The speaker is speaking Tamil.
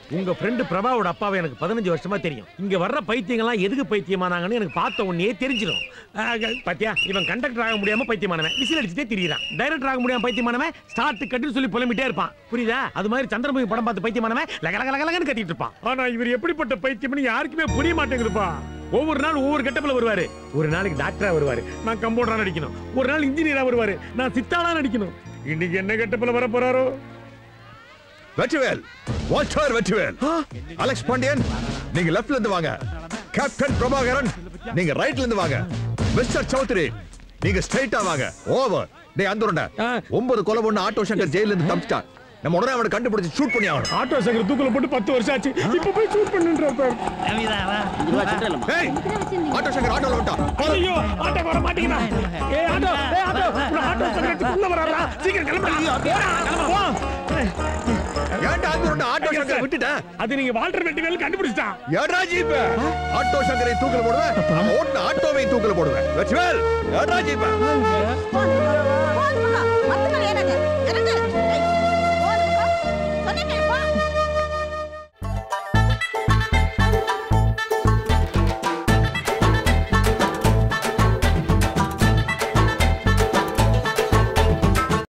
உங்க ஃப்ரெண்டு பிரபாவோட அப்பாவை எனக்கு பதினஞ்சு வருஷமா தெரியும் இங்க வர்ற பைத்தியங்கள்லாம் எதுக்கு பைத்தியமானாங்கன்னு எனக்கு பார்த்த உடனே தெரிஞ்சிடும் ஆக, பாத்தியா இவன் கண்டக்டர் ஆக முடியாம பைத்தியமானவன் விசில் அடிச்சுட்டே திரியறான் டைரக்டர் ஆக முடியாம பைத்தியமானவன் ஸ்டார்ட் கட்டுன்னு சொல்லி புலம்பிட்டே இருப்பான் புரியுதா அது மாதிரி சந்திரமுகி படம் பார்த்து பைத்தியமானவன் லக லக லக லகன்னு கத்திட்டு இருப்பான் ஆனா இவர் எப்படிப்பட்ட பைத்தியம்னு யாருக்குமே புரிய மாட்டேங்குதுப்பா ஒவ்வொரு நாள் ஒவ்வொரு கெட்டப்ல வருவாரு ஒரு நாளைக்கு டாக்டரா வருவாரு நான் கம்பவுண்டரா நடிக்கணும் ஒரு நாள் இன்ஜினியரா வருவாரு நான் சித்தாளா நடிக்கணும் இன்னைக்கு என்ன கெட்டப்ல வர போறாரோ வெற்றிவேல் வாட்சர் வெற்றிவேல் அலெக்ஸ் பாண்டியன் நீங்க லெஃப்ட்ல இருந்து வாங்க கேப்டன் பிரபாகரன் நீங்க ரைட்ல இருந்து வாங்க மிஸ்டர் சௌத்ரி நீங்க ஸ்ட்ரைட்டா வாங்க ஓவர் டேய் அந்துருண்ட ஒன்பது கொலை பொண்ணு ஆட்டோ சங்கர் ஜெயில இருந்து தப்பிச்சிட்டான் நம்ம உடனே அவனை கண்டுபிடிச்சு ஷூட் பண்ணி ஆகணும் ஆட்டோ சங்கர் தூக்குல போட்டு பத்து வருஷம் ஆச்சு இப்ப போய் ஷூட் பண்ணுன்றப்ப ஏய் ஆட்டோ சங்கர் ஆட்டோல விட்டான் ஐயோ ஆட்டோ வர மாட்டீங்களா ஏ ஆட்டோ ஏ ஆட்டோ உள்ள ஆட்டோ சங்கர் உள்ள வராரா சீக்கிரம் கிளம்புடா போடா கிளம்பு போ ஏன்டா அந்துருண்ட ஆட்டோ சங்கர் விட்டுட்டேன் அது நீங்க வால்டர் வெட்டிவேல் கண்டுபிடிச்சிட்டான் ஏடா ஜீப் ஆட்டோ சங்கரை தூக்கல போடுவேன் அவன் ஓட்டுன ஆட்டோவை தூக்கல போடுவேன் வெற்றிவேல் ஏடா ஜீப் போன் போன் போங்க மத்தவங்க ஏறாங்க இறங்கு